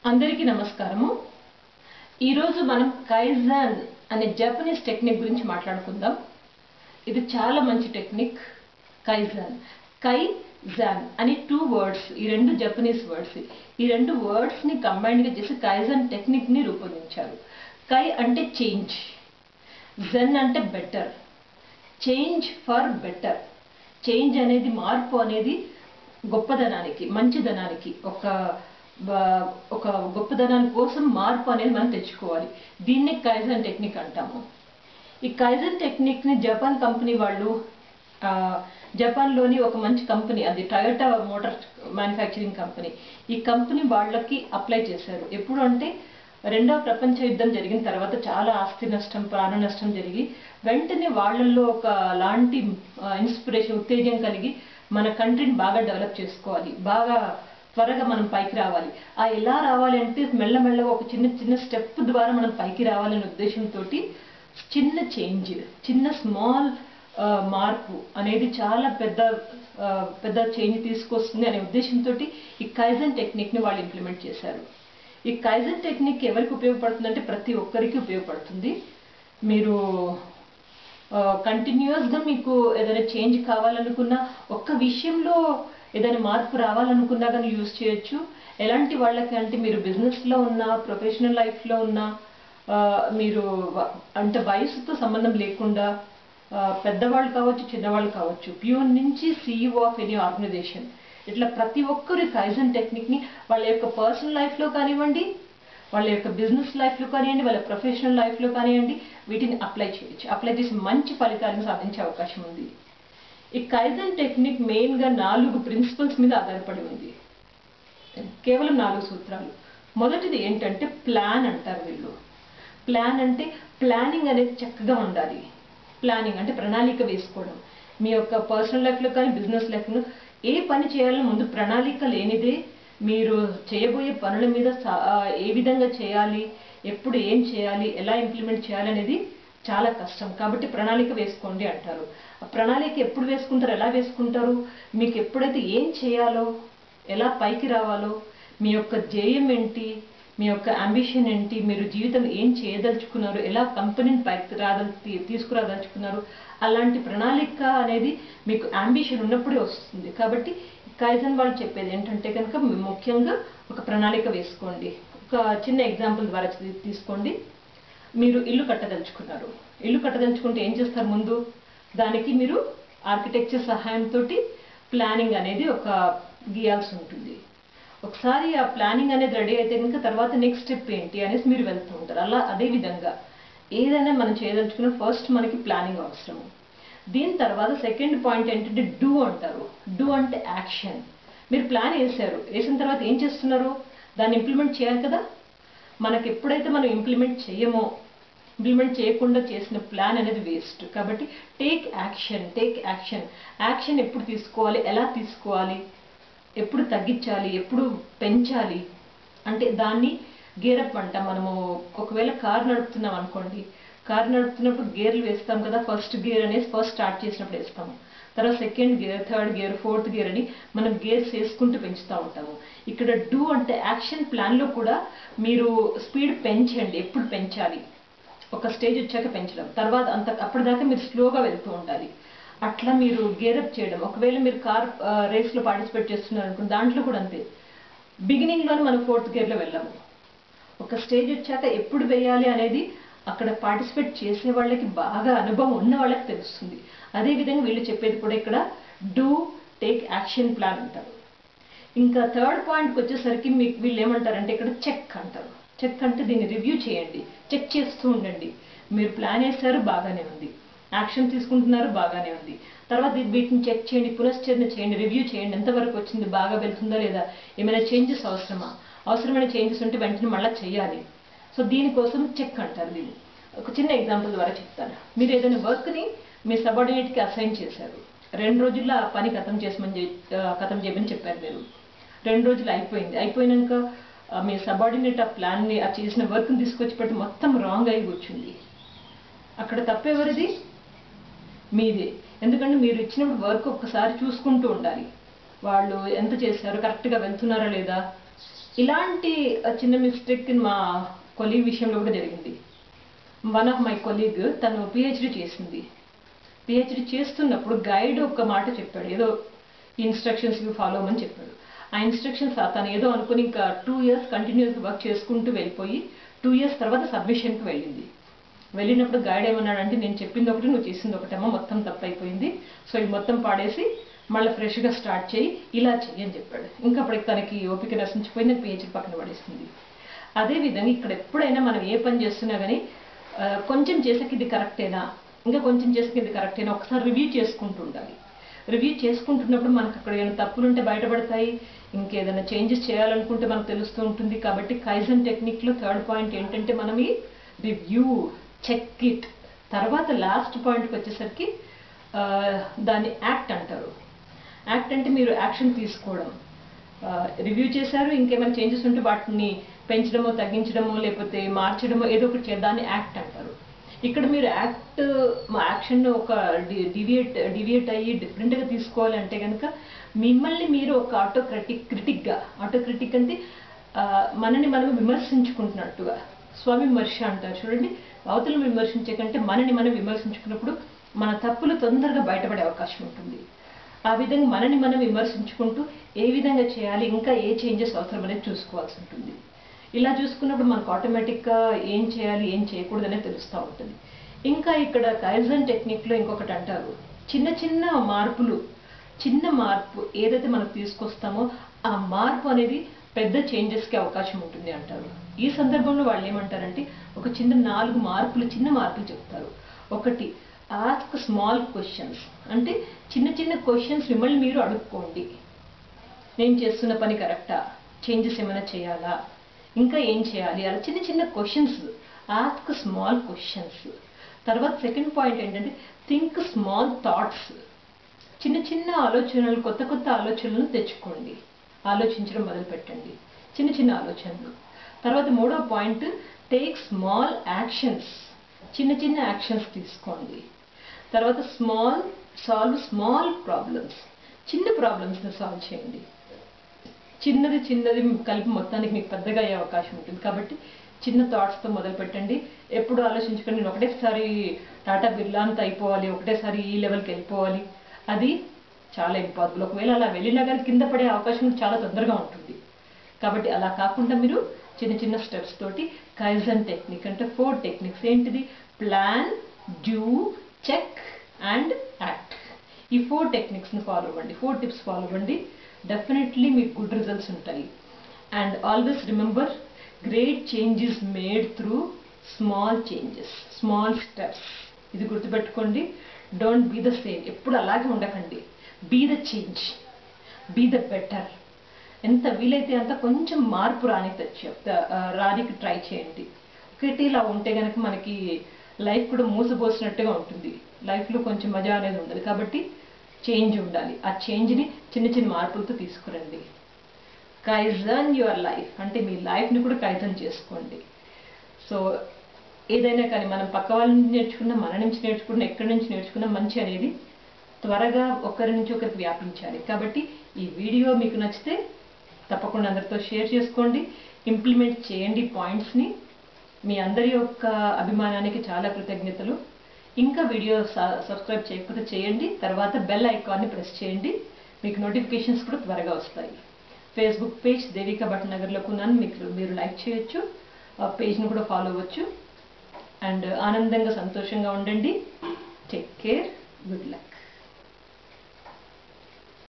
అందరికీ నమస్కారము ఈరోజు మనం కైజాన్ అనే జపనీస్ టెక్నిక్ గురించి మాట్లాడుకుందాం ఇది చాలా మంచి టెక్నిక్ కైజాన్ కై జాన్ అని టూ వర్డ్స్ ఈ రెండు జపనీస్ వర్డ్స్ ఈ రెండు వర్డ్స్ ని కంబైన్ గా చేసి కైజాన్ టెక్నిక్ ని రూపొందించారు కై అంటే చేంజ్ జెన్ అంటే better change for better change అనేది మార్పు అనేది గొప్పదనానికి మంచిదనానికి ఒక బ- ఒక గొప్పదనాని కోసం మార్పు అనేది మనం తెచ్చుకోవాలి దీన్నే కైజన్ టెక్నిక్ అంటాము ఈ కైజన్ టెక్నిక్ ని జపాన్ కంపెనీ వాళ్ళు ఆ, జపాన్లోని ఒక మంచి కంపెనీ అది టయోటా మోటార్ మ్యానుఫ్యాక్చరింగ్ కంపెనీ ఈ కంపెనీ వాళ్ళకి అప్లై చేశారు ఎప్పుడు అంటే రెండవ ప్రపంచ యుద్ధం జరిగిన తర్వాత చాలా ఆస్తి నష్టం ప్రాణ నష్టం జరిగి వెంటనే వాళ్ళల్లో ఒక లాంటి ఇన్స్పిరేషన్ ఉత్తేజం కలిగి మన కంట్రీని బాగా డెవలప్ చేసుకోవాలి బాగా త్వరగా మనం పైకి రావాలి ఆ ఎలా రావాలి అంటే మెల్లమెల్లగా ఒక చిన్న చిన్న స్టెప్ ద్వారా మనం పైకి రావాలనే ఉద్దేశంతో చిన్న చేంజ్ చిన్న స్మాల్ మార్పు అనేది చాలా పెద్ద ఆ, పెద్ద చేంజ్ తీసుకొస్తుంది అనే ఉద్దేశంతో ఈ కైజన్ టెక్నిక్ ని వాళ్ళు ఇంప్లిమెంట్ చేశారు ఈ కైజన్ టెక్నిక్ ఎవరికి ఉపయోగపడుతుంది అంటే ప్రతి ఒక్కరికి ఉపయోగపడుతుంది మీరు కంటిన్యూస్ గా మీకు ఏదైనా చేంజ్ కావాలనుకున్నా ఒక్క విషయంలో ఏదైనా మార్పు రావాలనుకున్నా కానీ యూజ్ చేయొచ్చు ఎలాంటి వాళ్ళకి అంటే మీరు బిజినెస్ లో ఉన్నా ప్రొఫెషనల్ లైఫ్ లో ఉన్నా ఆ, మీరు వ- అంటే వయసుతో సంబంధం లేకుండా ఆ, పెద్దవాళ్ళు కావచ్చు చిన్నవాళ్ళు కావచ్చు ప్యూర్ నుంచి సీఈఓ ఆఫ్ ఎనీ ఆర్గనైజేషన్ ఇట్లా ప్రతి ఒక్కరు కైజన్ టెక్నిక్ ని వాళ్ళ యొక్క పర్సనల్ లైఫ్ లో కానివ్వండి వాళ్ళ యొక్క బిజినెస్ లైఫ్ లో కానివ్వండి వాళ్ళ ప్రొఫెషనల్ లైఫ్ లో కానివ్వండి వీటిని అప్లై చేయొచ్చు అప్లై చేసి మంచి ఫలితాలను సాధించే అవకాశం ఉంది ఈ కైజన్ టెక్నిక్ మెయిన్ గా నాలుగు ప్రిన్సిపల్స్ మీద ఆధారపడి ఉంది కేవలం నాలుగు సూత్రాలు మొదటిది ఏంటంటే ప్లాన్ అంటారు వీళ్ళు ప్లాన్ అంటే ప్లానింగ్ అనేది చక్కగా ఉండాలి ప్లానింగ్ అంటే ప్రణాళిక వేసుకోవడం మీ యొక్క పర్సనల్ లైఫ్లో కానీ బిజినెస్ లైఫ్లో ఏ పని చేయాలో ముందు ప్రణాళిక లేనిదే మీరు చేయబోయే పనుల మీద సా- ఆ, ఏ విధంగా చేయాలి ఎప్పుడు ఏం చేయాలి ఎలా ఇంప్లిమెంట్ చేయాలి అనేది చాలా కష్టం కాబట్టి ప్రణాళిక వేసుకోండి అంటారు ఆ ప్రణాళిక ఎప్పుడు వేసుకుంటారు ఎలా వేసుకుంటారు మీకు ఎప్పుడైతే ఏం చేయాలో ఎలా పైకి రావాలో మీ యొక్క ధ్యేయం ఏంటి మీ యొక్క అంబిషన్ ఏంటి మీరు జీవితం ఏం చేయదలుచుకున్నారు ఎలా కంపెనీని పైకి రాదల్ తీ- తీసుకురాదలుచుకున్నారు అలాంటి ప్రణాళిక అనేది మీకు అంబిషన్ ఉన్నప్పుడే వస్తుంది కాబట్టి కైజన్ వాళ్ళు చెప్పేది ఏంటంటే కనుక ముఖ్యంగా ఒక ప్రణాళిక వేసుకోండి ఒక చిన్న ఎగ్జాంపుల్ ద్వారా తీ- తీసుకోండి మీరు ఇల్లు కట్టదలుచుకున్నారు ఇల్లు కట్టదలుచుకుంటే ఏం చేస్తారు ముందు దానికి మీరు ఆర్కిటెక్చర్ సహాయంతో ప్లానింగ్ అనేది ఒక గీయాల్సి ఉంటుంది ఒకసారి ఆ ప్లానింగ్ అనేది రెడీ అయితే కనుక తర్వాత నెక్స్ట్ స్టెప్ ఏంటి అనేసి మీరు వెళ్తూ ఉంటారు అలా అదే విధంగా ఏదైనా మనం చేయదలుచుకున్న ఫస్ట్ మనకి ప్లానింగ్ అవసరము దీని తర్వాత సెకండ్ పాయింట్ ఏంటంటే డూ అంటారు డూ అంటే యాక్షన్ మీరు ప్లాన్ వేసారు వేసిన తర్వాత ఏం చేస్తున్నారు దాన్ని ఇంప్లిమెంట్ చేయాలి కదా మనకి ఎప్పుడైతే మనం ఇంప్లిమెంట్ చేయమో ఇంప్లిమెంట్ చేయకుండా చేసిన ప్లాన్ అనేది వేస్ట్ కాబట్టి take action take action action ఎప్పుడు తీసుకోవాలి ఎలా తీసుకోవాలి ఎప్పుడు తగ్గించాలి ఎప్పుడు పెంచాలి అంటే దాన్ని గేరప్ అంటాం మనము ఒకవేళ కార్ నడుపుతున్నాం అనుకోండి కార్ నడుపుతున్నప్పుడు గేర్లు వేస్తాం కదా ఫస్ట్ గేర్ అనేసి ఫస్ట్ స్టార్ట్ చేసినప్పుడు వేస్తాము తర్వాత second gear third gear fourth gear అని మనం గేర్స్ వేసుకుంటూ పెంచుతూ ఉంటాము ఇక్కడ డూ అంటే యాక్షన్ ప్లాన్ లో కూడా మీరు స్పీడ్ పెంచండి ఎప్పుడు పెంచాలి ఒక స్టేజ్ వచ్చాక పెంచడం తర్వాత అంత అప్పటిదాకా మీరు స్లోగా వెళ్తూ ఉండాలి అట్లా మీరు గేరప్ చేయడం ఒకవేళ మీరు కార్ రేస్ లో పార్టిసిపేట్ చేస్తున్నారు అనుకోండి దాంట్లో కూడా అంతే బిగినింగ్ లోనే మనం ఫోర్త్ గేర్ లో వెళ్ళాము ఒక స్టేజ్ వచ్చాక ఎప్పుడు వేయాలి అనేది అక్కడ పార్టిసిపేట్ చేసే వాళ్ళకి బాగా అనుభవం ఉన్న వాళ్ళకి తెలుస్తుంది అదే విధంగా వీళ్ళు చెప్పేది కూడా ఇక్కడ డూ టేక్ యాక్షన్ ప్లాన్ అంటారు ఇంకా థర్డ్ పాయింట్కి వచ్చేసరికి మీకు వీళ్ళు ఏమంటారంటే ఇక్కడ చెక్ అంటారు చెక్ అంటే దీన్ని రివ్యూ చేయండి చెక్ చేస్తూ ఉండండి మీరు ప్లాన్ వేశారు బాగానే ఉంది యాక్షన్ తీసుకుంటున్నారు బాగానే ఉంది తర్వాత ఇది వీటిని చెక్ చేయండి పునశ్చరణ చేయండి రివ్యూ చేయండి ఎంతవరకు వచ్చింది బాగా వెళ్తుందా లేదా ఏమైనా చేంజెస్ అవసరమా అవసరమైన చేంజెస్ ఉంటే వెంటనే మళ్ళీ చేయాలి సో దీనికోసం చెక్ అంటారు దీన్ని ఒక చిన్న ఎగ్జాంపుల్ ద్వారా చెప్తాను మీరు ఏదైనా వర్క్ని మీ సబార్డినేట్కి అసైన్ చేశారు రెండు రోజుల్లో ఆ పని ఖతం చేసమని చెప్- ఆ, ఖతం చేయమని చెప్పారు మీరు రెండు రోజులు అయిపోయింది అయిపోయినాక ఆ, మీ సబార్డినేట్ ఆ ప్లాన్ని ఆ చేసిన వర్క్ని తీసుకొచ్చి పెట్టి మొత్తం రాంగ్ అయి కూర్చుంది అక్కడ తప్పెవరిది మీదే ఎందుకంటే మీరు ఇచ్చినప్పుడు వర్క్ ఒక్కసారి చూసుకుంటూ ఉండాలి వాళ్ళు ఎంత చేశారు కరెక్ట్గా వెళ్తున్నారా లేదా ఇలాంటి ఆ, చిన్న మిస్టేక్ మా కొలీగ్ విషయంలో కూడా జరిగింది వన్ ఆఫ్ మై కొలీగ్ తను పిహెచ్డి చేసింది పిహెచ్డి చేస్తున్నప్పుడు గైడ్ ఒక మాట చెప్పాడు ఏదో ఇన్స్ట్రక్షన్స్ ఫాలో అవ్వమని చెప్పాడు ఆ ఇన్స్ట్రక్షన్స్ తను ఏదో అనుకుని ఇంకా టూ ఇయర్స్ కంటిన్యూస్ వర్క్ చేసుకుంటూ వెళ్ళిపోయి టూ ఇయర్స్ తర్వాత సబ్మిషన్కి వెళ్ళింది వెళ్ళినప్పుడు గైడ్ ఏమన్నాడంటే నేను చెప్పింది ఒకటి నువ్వు చేసింది ఒకటేమో మొత్తం తప్పైపోయింది సో ఇది మొత్తం పాడేసి మళ్ళీ ఫ్రెష్గా స్టార్ట్ చేయి ఇలా చెయ్యి అని చెప్పాడు ఇంకా అప్పటికి తనకి ఓపిక నశించిపోయింది పిహెచ్డి పక్కన పడేసింది అదేవిధంగా ఇక్కడ ఎప్పుడైనా మనం ఏ పని చేస్తున్నా కానీ ఆ, కొంచెం చేసాక ఇది కరెక్టేనా ఇంకా కొంచెం చేసాక ఇది కరెక్టేనా ఒకసారి రివ్యూ చేసుకుంటూ ఉండాలి రివ్యూ చేసుకుంటున్నప్పుడు మనకు అక్కడ ఏమైనా తప్పులుంటే బయటపడతాయి ఇంకేదైనా చేంజెస్ చేయాలనుకుంటే మనకు తెలుస్తూ ఉంటుంది కాబట్టి కైజన్ టెక్నిక్లో థర్డ్ పాయింట్ ఏంటంటే మనం ఈ రివ్యూ చెక్ ఇట్ తర్వాత లాస్ట్ పాయింట్కి వచ్చేసరికి ఆ, దాన్ని యాక్ట్ అంటారు యాక్ట్ అంటే మీరు యాక్షన్ తీసుకోవడం రివ్యూ చేశారు ఇంకేమైనా చేంజెస్ ఉంటే వాటిని పెంచడమో తగ్గించడమో లేకపోతే మార్చడమో ఏదో ఒకటి చే- దాన్ని యాక్ట్ అంటారు ఇక్కడ మీరు యాక్ట్ మా యాక్షన్ ఒక డివియేట్ డివియేట్ అయ్యి డిఫరెంట్గా తీసుకోవాలంటే కనుక మిమ్మల్ని మీరు ఒక ఆటో క్రిటిక్ క్రిటిక్గా ఆటో క్రిటిక్ అంటే ఆ, మనని మనం విమర్శించుకుంటున్నట్టుగా స్వవిమర్శ అంటారు చూడండి అవతలను విమర్శించే కంటే మనని మనం విమర్శించుకున్నప్పుడు మన తప్పులు తొందరగా బయటపడే అవకాశం ఉంటుంది ఆ విధంగా మనని మనం విమర్శించుకుంటూ ఏ విధంగా చేయాలి ఇంకా ఏ చేంజెస్ అవసరం అనేది చూసుకోవాల్సి ఉంటుంది ఇలా చూసుకున్నప్పుడు మనకు ఆటోమేటిక్గా ఏం చేయాలి ఏం చేయకూడదు అనేది తెలుస్తూ ఉంటుంది ఇంకా ఇక్కడ కైజన్ టెక్నిక్లో ఇంకొకటి అంటారు చిన్న చిన్న మార్పులు చిన్న మార్పు ఏదైతే మనం తీసుకొస్తామో ఆ మార్పు అనేది పెద్ద చేంజెస్కి అవకాశం ఉంటుంది అంటారు ఈ సందర్భంలో వాళ్ళు ఏమంటారంటే ఒక చిన్న నాలుగు మార్పులు చిన్న మార్పులు చెప్తారు ఒకటి ఆస్క్ స్మాల్ క్వశ్చన్స్ అంటే చిన్న చిన్న క్వశ్చన్స్ మిమ్మల్ని మీరు అడుక్కోండి నేను చేస్తున్న పని కరెక్టా చేంజెస్ ఏమైనా చేయాలా ఇంకా ఏం చేయాలి అలా చిన్న చిన్న క్వశ్చన్స్ ఆస్క్ స్మాల్ క్వశ్చన్స్ తర్వాత సెకండ్ పాయింట్ ఏంటంటే థింక్ స్మాల్ థాట్స్ చిన్న చిన్న ఆలోచనలు కొత్త కొత్త ఆలోచనలను తెచ్చుకోండి ఆలోచించడం మొదలు పెట్టండి చిన్న చిన్న ఆలోచనలు తర్వాత మూడో పాయింట్ టేక్ స్మాల్ యాక్షన్స్ చిన్న చిన్న యాక్షన్స్ తీసుకోండి తర్వాత స్మాల్ సాల్వ్ స్మాల్ ప్రాబ్లమ్స్ చిన్న ప్రాబ్లమ్స్ని సాల్వ్ చేయండి చిన్నది చిన్నది కలిపి మొత్తానికి మీకు పెద్దగా అయ్యే అవకాశం ఉంటుంది కాబట్టి చిన్న థాట్స్తో మొదలు పెట్టండి ఎప్పుడు ఆలోచించుకొని నేను ఒకటేసారి టాటా బిర్లా అంతా అయిపోవాలి ఒకటేసారి ఈ లెవెల్కి వెళ్ళిపోవాలి అది చాలా ఇంపాసిబుల్ ఒకవేళ అలా వెళ్ళినా కానీ కింద పడే అవకాశం చాలా తొందరగా ఉంటుంది కాబట్టి అలా కాకుండా మీరు చిన్న చిన్న స్టెప్స్ తోటి కైజన్ టెక్నిక్ అంటే ఫోర్ టెక్నిక్స్ ఏంటిది plan do check and act ఈ ఫోర్ టెక్నిక్స్ని ఫాలో అవ్వండి ఫోర్ టిప్స్ ఫాలో అవ్వండి డెఫినెట్లీ మీకు గుడ్ రిజల్ట్స్ ఉంటాయి and always remember great changes made through small changes small steps ఇది గుర్తుపెట్టుకోండి డోంట్ బీ ద సేమ్ ఎప్పుడు అలాగే ఉండకండి be the change be the better ఎంత వీలైతే అంత కొంచెం మార్పు రాని చెప్తా రానికి ట్రై చేయండి ఒకటి ఇలా ఉంటే కనుక మనకి లైఫ్ కూడా మూసపోసినట్టుగా ఉంటుంది లైఫ్లో కొంచెం మజా అనేది ఉండదు కాబట్టి చేంజ్ ఉండాలి ఆ చేంజ్ని చిన్న చిన్న మార్పులతో తీసుకురండి కైజన్ యువర్ లైఫ్ అంటే మీ లైఫ్ని కూడా కైజన్ చేసుకోండి సో ఏదైనా కానీ మనం పక్క వాళ్ళ నుంచి నేర్చుకున్నా మన నుంచి నేర్చుకున్నా ఎక్కడి నుంచి నేర్చుకున్నా మంచి అనేది త్వరగా ఒకరి నుంచి ఒకరికి వ్యాపించాలి కాబట్టి ఈ వీడియో మీకు నచ్చితే తప్పకుండా అందరితో షేర్ చేసుకోండి ఇంప్లిమెంట్ చేయండి పాయింట్స్ని మీ అందరి యొక్క అభిమానానికి చాలా కృతజ్ఞతలు ఇంకా వీడియో స- సబ్స్క్రైబ్ చేయకపోతే చేయండి తర్వాత బెల్ ఐకాన్ని ప్రెస్ చేయండి మీకు నోటిఫికేషన్స్ కూడా త్వరగా వస్తాయి ఫేస్బుక్ పేజ్ దేవికా భట్నగర్లో ఉన్నాను మీకు మీరు లైక్ చేయొచ్చు ఆ పేజ్ని కూడా ఫాలో అవ్వచ్చు అండ్ ఆనందంగా సంతోషంగా ఉండండి టేక్ కేర్ గుడ్ లక్